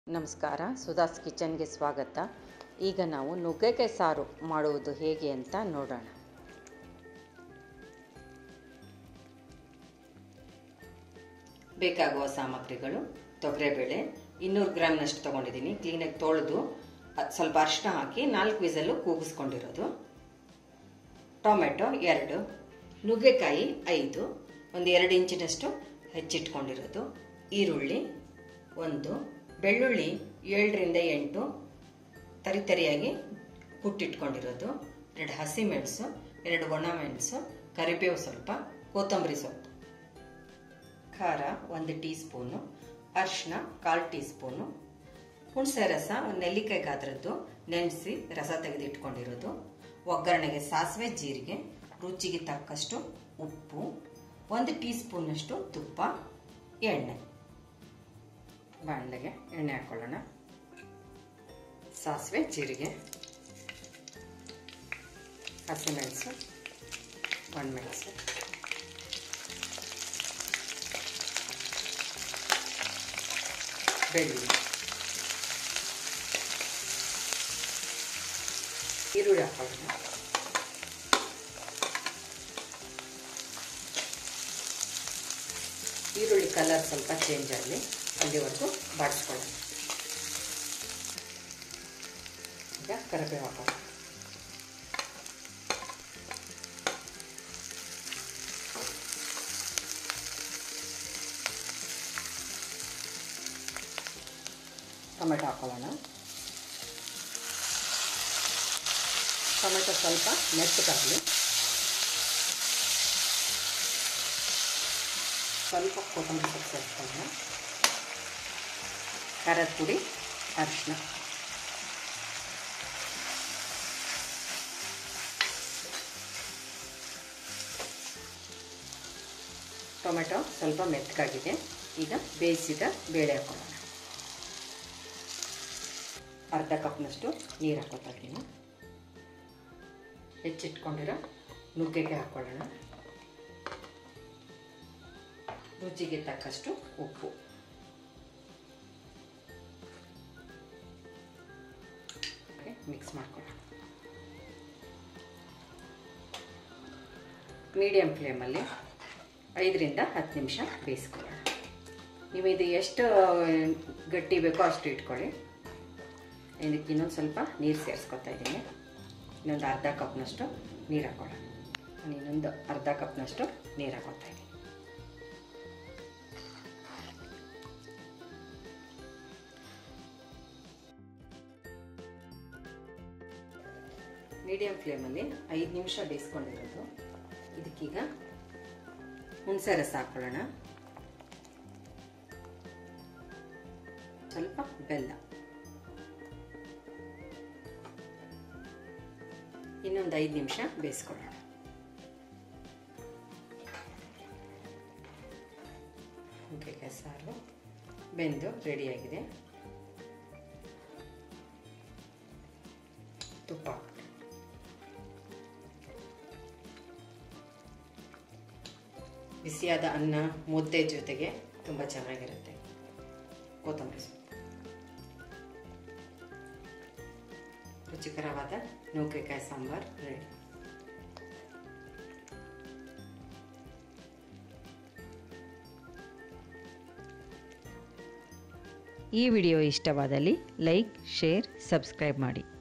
ನಮಸ್ಕಾರ ಸುಧಾಸ್ ಕಿಚನ್ಗೆ ಸ್ವಾಗತ ಈಗ ನಾವು ನುಗ್ಗೆಕಾಯಿ ಸಾರು ಮಾಡುವುದು ಹೇಗೆ ಅಂತ ನೋಡೋಣ ಬೇಕಾಗುವ ಸಾಮಗ್ರಿಗಳು ತೊಗರೆಬೇಳೆ ಇನ್ನೂರು ಗ್ರಾಮ್ನಷ್ಟು ತೊಗೊಂಡಿದ್ದೀನಿ ಕ್ಲೀನಾಗಿ ತೊಳೆದು ಅದ್ ಸ್ವಲ್ಪ ಅರಿಶಿನ ಹಾಕಿ ನಾಲ್ಕು ವಿಸಲ್ಲು ಕೂಗಿಸ್ಕೊಂಡಿರೋದು ಟೊಮೆಟೊ ಎರಡು ನುಗ್ಗೆಕಾಯಿ ಐದು ಒಂದು ಎರಡು ಇಂಚಿನಷ್ಟು ಹೆಚ್ಚಿಟ್ಕೊಂಡಿರೋದು ಈರುಳ್ಳಿ ಒಂದು ಬೆಳ್ಳುಳ್ಳಿ ಏಳರಿಂದ ಎಂಟು ತರಿತರಿಯಾಗಿ ಕುಟ್ಟಿಟ್ಕೊಂಡಿರೋದು ಎರಡು ಹಸಿಮೆಣಸು ಎರಡು ಒಣಮೆಣಸು ಕರಿಬೇವು ಸ್ವಲ್ಪ ಕೊತ್ತಂಬರಿ ಸೊಪ್ಪು ಖಾರ ಒಂದು ಟೀ ಸ್ಪೂನು ಅರಿಶಿನ ಕಾಲು ಟೀ ಸ್ಪೂನು ಹುಣಸೆ ರಸ ಒಂದು ನೆಲ್ಲಿಕಾಯಿ ಗಾತ್ರದ್ದು ನೆನೆಸಿ ರಸ ತೆಗೆದಿಟ್ಕೊಂಡಿರೋದು ಒಗ್ಗರಣೆಗೆ ಸಾಸಿವೆ ಜೀರಿಗೆ ರುಚಿಗೆ ತಕ್ಕಷ್ಟು ಉಪ್ಪು ಒಂದು ಟೀ ಸ್ಪೂನಷ್ಟು ತುಪ್ಪ ಎಣ್ಣೆ ಬಾಣಲೆಗೆ ಎಣ್ಣೆ ಹಾಕೊಳ್ಳೋಣ ಸಾಸಿವೆ ಜೀರಿಗೆ ಹಸಿಮೆಣಸು ಒಣಮೆಣಸು ಬೆಳ್ಳುಳ್ಳಿ ಈರುಳ್ಳಿ ಹಾಕೊಳ್ಳೋಣ ಈರುಳ್ಳಿ ಕಲರ್ ಸ್ವಲ್ಪ ಚೇಂಜ್ ಆಗಲಿ ಅಲ್ಲಿವರೆಗೂ ಬಾಡಿಸ್ಕೊಳ್ಳೋಣ ಈಗ ಕರಿಬೇವು ಹಾಕೋಣ ಟೊಮೆಟೊ ಹಾಕೊಳ್ಳೋಣ ಟೊಮೆಟೊ ಸ್ವಲ್ಪ ಮೆತ್ತಗಾಗಲಿ ಸ್ವಲ್ಪ ಕೊತ್ತಂಬರಿ ಸೊಪ್ಪು ಸೇರಿಸ್ಕೊಳ್ಳೋಣ ಖಾರದ ಪುಡಿ ಅರಿಶಿನ ಟೊಮೆಟೊ ಸ್ವಲ್ಪ ಮೆತ್ತಗಾಗಿದೆ ಈಗ ಬೇಯಿಸಿದ ಬೇಳೆ ಹಾಕೊಳ್ಳೋಣ ಅರ್ಧ ಕಪ್ನಷ್ಟು ನೀರು ಹಾಕೋತಾ ಇದ್ದೀನಿ ಹೆಚ್ಚಿಟ್ಕೊಂಡಿರೋ ನುಗ್ಗೆಗೆ ಹಾಕೊಳ್ಳೋಣ ರುಚಿಗೆ ತಕ್ಕಷ್ಟು ಉಪ್ಪು ಮಿಕ್ಸ್ ಮಾಡ್ಕೊಳ್ಳೋಣ ಮೀಡಿಯಂ ಫ್ಲೇಮಲ್ಲಿ ಐದರಿಂದ ಹತ್ತು ನಿಮಿಷ ಬೇಯಿಸ್ಕೊಳ್ಳೋಣ ನೀವು ಇದು ಎಷ್ಟು ಗಟ್ಟಿ ಬೇಕೋ ಅಷ್ಟು ಇಟ್ಕೊಳ್ಳಿ ಇದಕ್ಕೆ ಇನ್ನೊಂದು ಸ್ವಲ್ಪ ನೀರು ಸೇರಿಸ್ಕೊತಾ ಇದ್ದೀನಿ ಇನ್ನೊಂದು ಅರ್ಧ ಕಪ್ನಷ್ಟು ನೀರು ಹಾಕೊಳ್ಳೋಣ ನಾನು ಇನ್ನೊಂದು ಅರ್ಧ ಕಪ್ನಷ್ಟು ನೀರು ಹಾಕೋತಾ ಇದ್ದೀನಿ ಮೀಡಿಯಂ ಫ್ಲೇಮಲ್ಲಿ ಐದು ನಿಮಿಷ ಬೇಯಿಸ್ಕೊಂಡಿರೋದು ಇದಕ್ಕೀಗ ಹುಣಸೆ ರಸ ಹಾಕೊಳ್ಳೋಣ ಸ್ವಲ್ಪ ಬೆಲ್ಲ ಇನ್ನೊಂದು ಐದು ನಿಮಿಷ ಬೇಯಿಸ್ಕೊಳ್ಳೋಣ ನುಗ್ಗೆಕಾಯಿ ಸಾರು ಬೆಂದು ರೆಡಿಯಾಗಿದೆ ತುಪ್ಪ ಬಿಸಿಯಾದ ಅನ್ನ ಮುದ್ದೆ ಜೊತೆಗೆ ತುಂಬ ಚೆನ್ನಾಗಿರುತ್ತೆ ಕೊತ್ತಂಬರಿ ಸೊಪ್ಪು ರುಚಿಕರವಾದ ನುಗ್ಗೆಕಾಯಿ ಸಾಂಬಾರ್ ರೆಡಿ ಈ ವಿಡಿಯೋ ಇಷ್ಟವಾದಲ್ಲಿ ಲೈಕ್ ಶೇರ್ ಸಬ್ಸ್ಕ್ರೈಬ್ ಮಾಡಿ